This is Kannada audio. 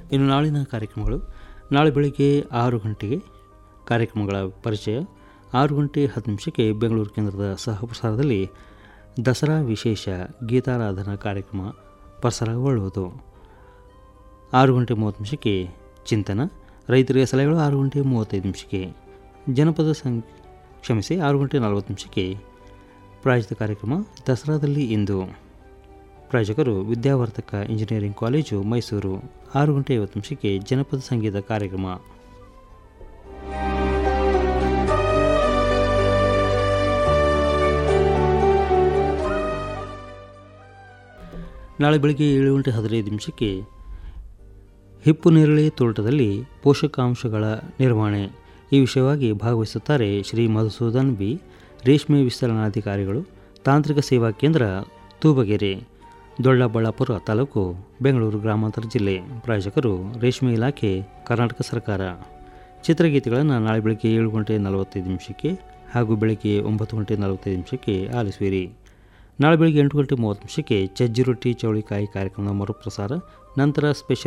ಇನ್ನು ನಾಳಿನ ಕಾರ್ಯಕ್ರಮಗಳು ನಾಳೆ ಬೆಳಗ್ಗೆ ಆರು ಗಂಟೆಗೆ ಕಾರ್ಯಕ್ರಮಗಳ ಪರಿಚಯ ಆರು ಗಂಟೆ ಹತ್ತು ನಿಮಿಷಕ್ಕೆ ಬೆಂಗಳೂರು ಕೇಂದ್ರದ ಸಹಪ್ರಸಾರದಲ್ಲಿ ದಸರಾ ವಿಶೇಷ ಗೀತಾರಾಧನಾ ಕಾರ್ಯಕ್ರಮ ಪ್ರಸಾರಗೊಳ್ಳುವುದು ಆರು ಗಂಟೆ ಮೂವತ್ತು ನಿಮಿಷಕ್ಕೆ ಚಿಂತನ ರೈತರಿಗೆ ಸಲಹೆಗಳು ಆರು ಗಂಟೆ ಮೂವತ್ತೈದು ನಿಮಿಷಕ್ಕೆ ಜನಪದ ಸಂ ಕ್ಷಮಿಸಿ ಆರು ಗಂಟೆ ನಲವತ್ತು ನಿಮಿಷಕ್ಕೆ ಪ್ರಾಯೋಜಿತ ಕಾರ್ಯಕ್ರಮ ದಸರಾದಲ್ಲಿ ಇಂದು ಪ್ರಾಯೋಜಕರು ವಿದ್ಯಾವರ್ಧಕ ಇಂಜಿನಿಯರಿಂಗ್ ಕಾಲೇಜು ಮೈಸೂರು ಆರು ಗಂಟೆ ಐವತ್ತು ನಿಮಿಷಕ್ಕೆ ಜನಪದ ಸಂಗೀತ ಕಾರ್ಯಕ್ರಮ ನಾಳೆ ಬೆಳಗ್ಗೆ ಏಳು ಗಂಟೆ ಹದಿನೈದು ನಿಮಿಷಕ್ಕೆ ಹಿಪ್ಪು ನೇರಳೆ ತೋಟದಲ್ಲಿ ಪೋಷಕಾಂಶಗಳ ನಿರ್ವಹಣೆ ಈ ವಿಷಯವಾಗಿ ಭಾಗವಹಿಸುತ್ತಾರೆ ಶ್ರೀ ಮಧುಸೂದನ್ ಬಿ ರೇಷ್ಮೆ ವಿಸ್ತರಣಾಧಿಕಾರಿಗಳು ತಾಂತ್ರಿಕ ಸೇವಾ ಕೇಂದ್ರ ತೂಬಗೆರೆ ದೊಡ್ಡಬಳ್ಳಾಪುರ ತಾಲೂಕು ಬೆಂಗಳೂರು ಗ್ರಾಮಾಂತರ ಜಿಲ್ಲೆ ಪ್ರಾಯೋಜಕರು ರೇಷ್ಮೆ ಇಲಾಖೆ ಕರ್ನಾಟಕ ಸರ್ಕಾರ ಚಿತ್ರಗೀತೆಗಳನ್ನು ನಾಳೆ ಬೆಳಗ್ಗೆ ಏಳು ಗಂಟೆ ನಲವತ್ತೈದು ನಿಮಿಷಕ್ಕೆ ಹಾಗೂ ಬೆಳಗ್ಗೆ ಒಂಬತ್ತು ಗಂಟೆ ನಲವತ್ತೈದು ನಿಮಿಷಕ್ಕೆ ಆಲಿಸುವಿರಿ ನಾಳೆ ಬೆಳಗ್ಗೆ ಎಂಟು ಗಂಟೆ ಮೂವತ್ತು ನಿಮಿಷಕ್ಕೆ ಚಜ್ಜಿ ರೊಟ್ಟಿ ಚೌಳಿಕಾಯಿ ಕಾರ್ಯಕ್ರಮದ ಮರುಪ್ರಸಾರ ನಂತರ ಸ್ಪೆಷಲ್